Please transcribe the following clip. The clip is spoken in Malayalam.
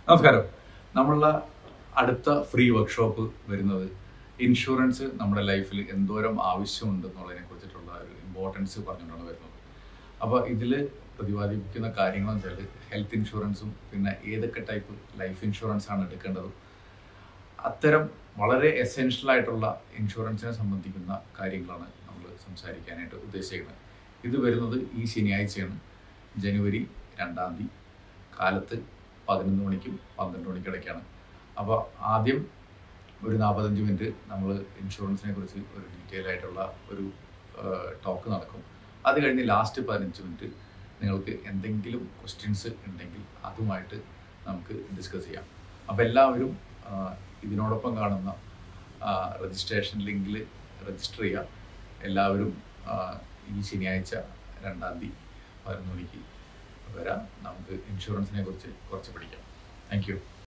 നമസ്കാരം നമ്മളുടെ അടുത്ത ഫ്രീ വർക്ക്ഷോപ്പ് വരുന്നത് ഇൻഷുറൻസ് നമ്മുടെ ലൈഫിൽ എന്തോരം ആവശ്യമുണ്ട് എന്നുള്ളതിനെ കുറിച്ചിട്ടുള്ള ഒരു ഇമ്പോർട്ടൻസ് പറഞ്ഞുകൊണ്ടാണ് വരുന്നത് അപ്പോൾ ഇതിൽ പ്രതിപാദിക്കുന്ന കാര്യങ്ങൾ എന്ന് വെച്ചാൽ ഹെൽത്ത് ഇൻഷുറൻസും പിന്നെ ഏതൊക്കെ ടൈപ്പ് ലൈഫ് ഇൻഷുറൻസ് ആണ് എടുക്കേണ്ടതും അത്തരം വളരെ എസെൻഷ്യൽ ആയിട്ടുള്ള ഇൻഷുറൻസിനെ സംബന്ധിക്കുന്ന കാര്യങ്ങളാണ് നമ്മൾ സംസാരിക്കാനായിട്ട് ഉദ്ദേശിക്കുന്നത് ഇത് വരുന്നത് ഈ ശനിയാഴ്ചയാണ് ജനുവരി രണ്ടാം തീയതി കാലത്ത് പതിനൊന്ന് മണിക്കും പന്ത്രണ്ട് മണിക്കും ഇടയ്ക്കാണ് അപ്പോൾ ആദ്യം ഒരു നാൽപ്പത്തഞ്ച് മിനിറ്റ് നമ്മൾ ഇൻഷുറൻസിനെ കുറിച്ച് ഒരു ഡീറ്റെയിൽ ആയിട്ടുള്ള ഒരു ടോക്ക് നടക്കും അത് കഴിഞ്ഞ് ലാസ്റ്റ് പതിനഞ്ച് മിനിറ്റ് നിങ്ങൾക്ക് എന്തെങ്കിലും ക്വസ്റ്റ്യൻസ് ഉണ്ടെങ്കിൽ അതുമായിട്ട് നമുക്ക് ഡിസ്കസ് ചെയ്യാം അപ്പോൾ എല്ലാവരും ആ, ഇതിനോടൊപ്പം കാണുന്ന രജിസ്ട്രേഷൻ ലിങ്കിൽ രജിസ്റ്റർ ചെയ്യുക എല്ലാവരും ആ, ഈ ശനിയാഴ്ച രണ്ടാം തീയതി പതിനൊന്ന് മണിക്ക് വരാം നമുക്ക് ഇൻഷുറൻസിനെ കുറിച്ച് കുറച്ച് പഠിക്കാം താങ്ക് യു